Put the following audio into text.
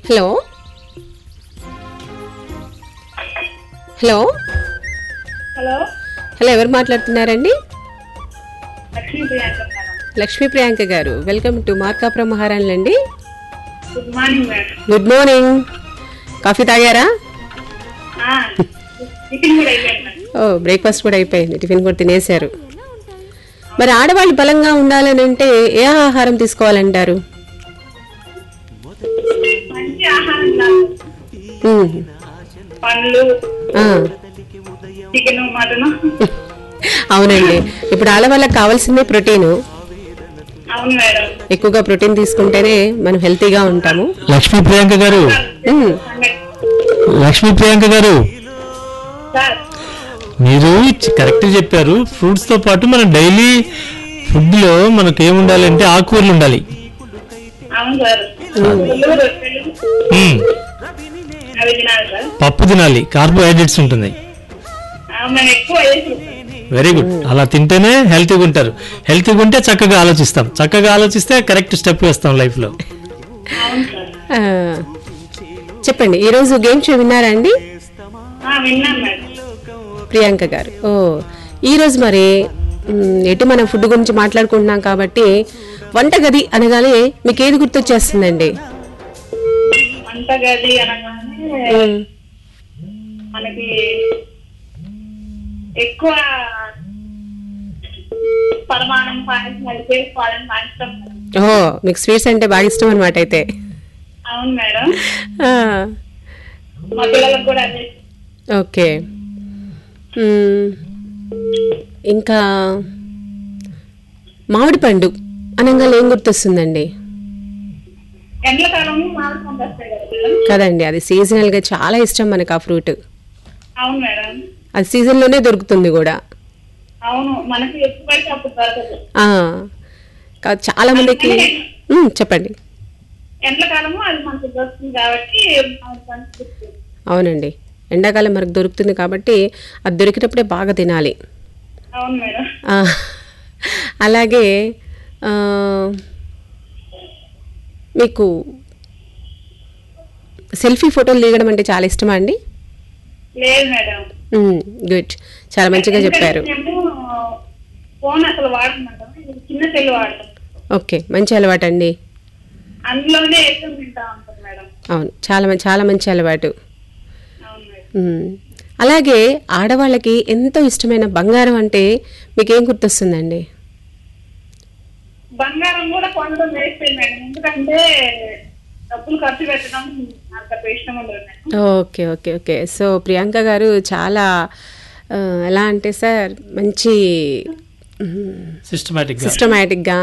Hello hello hello hello ఎవరు మాట్లాడుతున్నారండి Lakshmi Priyanka madam Lakshmi Priyanka garu welcome to Markapuram మహారాణులు అండి good morning madam good morning coffee తాగారా ఆ, టిఫిన్ కూడా అయిపోయింది మేడం ఓ బ్రేక్ఫాస్ట్ కూడా అయిపోయింది టిఫిన్ కూడా తినేశారు మరి ఆడవాళ్ళు బలంగా ఉండాలని అంటే ఏ ఆహారం తీసుకోవాలంటారు మంచి ఆహారం కాదు. ఉమ్, పండ్లు ఆ, చికెన్ మటన్ అవునండి ఇప్పుడు ఆడవాళ్ళకి కావాల్సిందే ప్రోటీన్ అవును మేడం ఎక్కువగా ప్రోటీన్ తీసుకుంటేనే మనం హెల్తీగా ఉంటాము లక్ష్మీ ప్రియాంక గారు ఉమ్, లక్ష్మీ ప్రియాంక గారు సార్ మీరు కరెక్ట్ చెప్పారు ఫ్రూట్స్ తో పాటు మన డైలీ ఫుడ్ లో మనకు ఏముండాలి అంటే ఆకుకూరలు ఉండాలి అవును సార్ పళ్ళు, రొట్టెలు మ్మ్. అవి తినాలి సార్ పప్పు తినాలి కార్బోహైడ్రేట్స్ ఉంటుంది ఆ, మేము ఎక్కువ వేసి వెరీ గుడ్ అలా తింటేనే హెల్తీగా ఉంటారు హెల్తీగా ఉంటే చక్కగా ఆలోచిస్తాం చక్కగా ఆలోచిస్తే కరెక్ట్ స్టెప్ వేస్తాం లైఫ్ లో అవును సార్ ఆ, చెప్పండి ఈరోజు గేమ్ షో విన్నారా అండి ఆ, విన్నాను మేడం ప్రియాంక గారు ఓ ఈరోజు మరి మ్, ఎటు మనం ఫుడ్ గురించి మాట్లాడుకుంటున్నాం కాబట్టి వంటగది అనగానే మీకు ఏది గుర్తొచ్చేస్తుందండి వంటగది అనగానే ఉమ్, మనకి ఎక్కువ పరమాణం పాయసం అది చేసుకోవాలని మా ఇష్టం మేడం. ఓ మీకు స్వీట్స్ అంటే బాగా ఇష్టం అనమాట అయితే అవును మేడం ఆ, మా పిల్లలకు కూడా అదే ఓకే మ్, ఇంకా మామిడి పండు అనగా ఏం గుర్తొస్తుందండి ఎండాకాలం మామిడి పండు వస్తాయి కదా మేడం కదండి అది సీజనల్గా చాలా ఇష్టం మనకు ఆ ఫ్రూట్ అవును మేడం అది సీజన్లోనే దొరుకుతుంది కూడా అవును మనకి ఎప్పుడు పడితే అప్పుడు దొరకదు ఆ, కా- చాలా మందికి మ్, చెప్పండి ఎండాకాలము అది మనకు దొరుకుతుంది కాబట్టి మామిడి పండు దొరుకుతుంది. అవునండి ఎండాకాలం మనకు దొరుకుతుంది కాబట్టి అది దొరికినప్పుడే బాగా తినాలి అవును మేడం ఆ, అలాగే ఆ, మీకు సెల్ఫీ ఫోటోలు దిగడం అంటే చాలా ఇష్టమా అండి లేదు మేడం గుడ్ చాలా మంచిగా చెప్పారు మేము ఫోన్ అసలు వాడుతున్నాం చిన్న సెల్ వాడతాం ఓకే మంచి అలవాటు అండి అందులోనే ఎక్కువ తింటా ఉంటాం మేడం అవును చాలా మం- చాలా మంచి అలవాటు అవును మేడం మ్మ్. అలాగే ఆడవాళ్ళకి ఎంతో ఇష్టమైన బంగారం అంటే మీకేం గుర్తొస్తుందండి బంగారం కూడా కొనడం వేస్ట్ మేడం ఎందుకంటే డబ్బులు ఖర్చు పెట్టడం అంత ఇష్టం ఉండదు madam okay okay okay so Priyanka garu చాలా ఆ, ఎలా అంటే సార్ మంచి సిస్టమేటిక్ సిస్టమేటిక్గా